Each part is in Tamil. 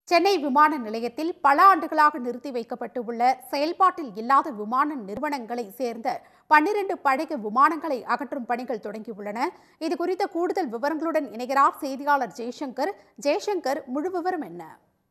சென்னை விமான நிலையத்தில் பல ஆண்டுகளாக நிறுத்தி வைக்கப்பட்டு உள்ள செயல்பாட்டில் இல்லாத விமான நிறுவனங்களை சேர்ந்த பன்னிரண்டு பழைய விமானங்களை அகற்றும் பணிகள் தொடங்கியுள்ளன இது குறித்த கூடுதல் விவரங்களுடன் இணைகிறார் செய்தியாளர் ஜெய்சங்கர் ஜெய்சங்கர் முழு விவரம் என்ன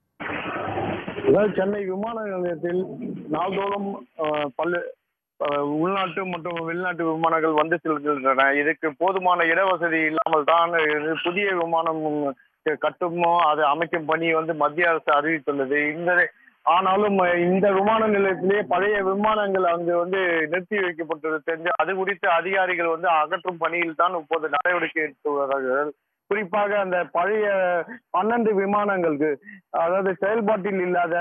அதாவது சென்னை விமான நிலையத்தில் நாள்தோறும் அஹ், பல்லு அஹ், உள்நாட்டு மற்றும் வெளிநாட்டு விமானங்கள் வந்து செல்கின்றன இதுக்கு போதுமான இடவசதி இல்லாமல் தான் இது புதிய விமானம் கட்டுமோ அதை அமைக்கும் பணி வந்து மத்திய அரசு அறிவித்துள்ளது இந்த ஆனாலும் இந்த விமான நிலையத்திலேயே பழைய விமானங்கள் அங்கு வந்து நிறுத்தி வைக்கப்பட்டது தெரிஞ்சு அது குறித்து அதிகாரிகள் வந்து அகற்றும் பணியில் தான் இப்போது நடவடிக்கை எடுத்து வருகிறார்கள் குறிப்பாக அந்த பழைய பன்னெண்டு விமானங்களுக்கு அதாவது செயல்பாட்டில் இல்லாத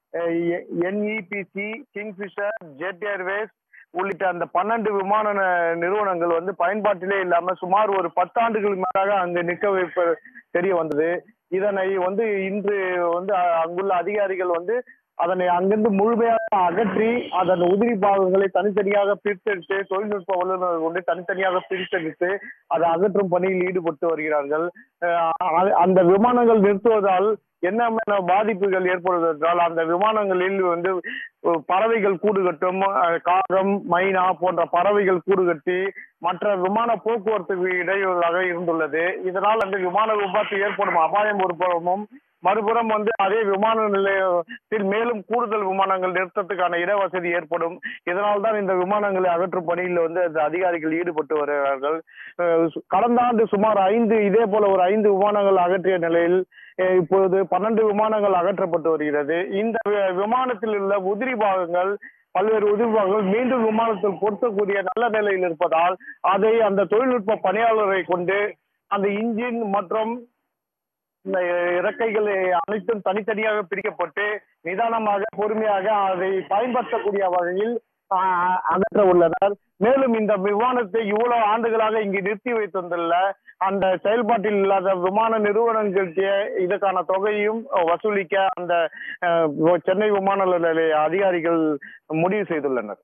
என்இபிசி கிங்ஃபிஷர் ஜெட் ஏர்வேஸ் உள்ளிட்ட அந்த பன்னெண்டு விமான ந- நிறுவனங்கள் வந்து பயன்பாட்டிலே இல்லாம சுமார் ஒரு பத்தாண்டுகளுக்கு மேலாக அங்கு நிற்க வைப்ப தெரிய வந்தது இதனை வந்து இன்று வந்து அ- அங்குள்ள அதிகாரிகள் வந்து அதனை அங்கிருந்து முழுமையாக அகற்றி அதன் உதிரி பாகங்களை தனித்தனியாக பிரித்தெடுத்து தொழில்நுட்ப வல்லுநர்கள் கொண்டு தனித்தனியாக பிரித்தெடுத்து அதை அகற்றும் பணியில் ஈடுபட்டு வருகிறார்கள் அஹ் அ- அந்த விமானங்கள் நிறுத்துவதால் என்ன பாதிப்புகள் ஏற்படுவது என்றால் அந்த விமானங்களில் வந்து அஹ், பறவைகள் கூடு கட்டும் அஹ், காகம் மைனா போன்ற பறவைகள் கூடு கட்டி மற்ற விமான போக்குவரத்துக்கு இடையூறாக இருந்துள்ளது இதனால் அந்த விமான விபத்து ஏற்படும் அபாயம் ஒரு புறமும் மறுபுறம் வந்து அதே விமான நிலையத்தில் மேலும் கூடுதல் விமானங்கள் நிறுத்தத்துக்கான இடவசதி ஏற்படும் இதனால் தான் இந்த விமானங்களை அகற்றும் பணியில் வந்து அந்த அதிகாரிகள் ஈடுபட்டு வருகிறார்கள் அஹ் சு- கடந்த ஆண்டு சுமார் ஐந்து இதே போல ஒரு ஐந்து விமானங்கள் அகற்றிய நிலையில் அஹ் இப்பொழுது பன்னெண்டு விமானங்கள் அகற்றப்பட்டு வருகிறது இந்த வி- விமானத்தில் உள்ள உதிரி பாகங்கள் பல்வேறு உதிரி பாகங்கள் மீண்டும் விமானத்தில் பொருத்தக்கூடிய நல்ல நிலையில் இருப்பதால் அதை அந்த தொழில்நுட்ப பணியாளரை கொண்டு அந்த இன்ஜின் மற்றும் இந்த இறக்கைகள் அனைத்தும் தனித்தனியாக பிரிக்கப்பட்டு நிதானமாக பொறுமையாக அதை பயன்படுத்தக்கூடிய வகையில் ஆஹ், அகற்ற உள்ளனர் மேலும் இந்த விமானத்தை இவ்வளவு ஆண்டுகளாக இங்கு நிறுத்தி வைத்துள்ள அந்த செயல்பாட்டில் இல்லாத விமான நிறுவனங்களுக்கு இதற்கான தொகையும் வசூலிக்க அந்த அஹ், சென்னை விமான நிலைய அதிகாரிகள் முடிவு செய்துள்ளனர்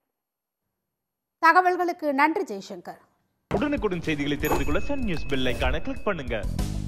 தகவல்களுக்கு நன்றி ஜெய்சங்கர் உடனுக்குடன் செய்திகளை தெரிந்து கொள்ள சன் நியூஸ் பெல் ஐகானை கிளிக் பண்ணுங்க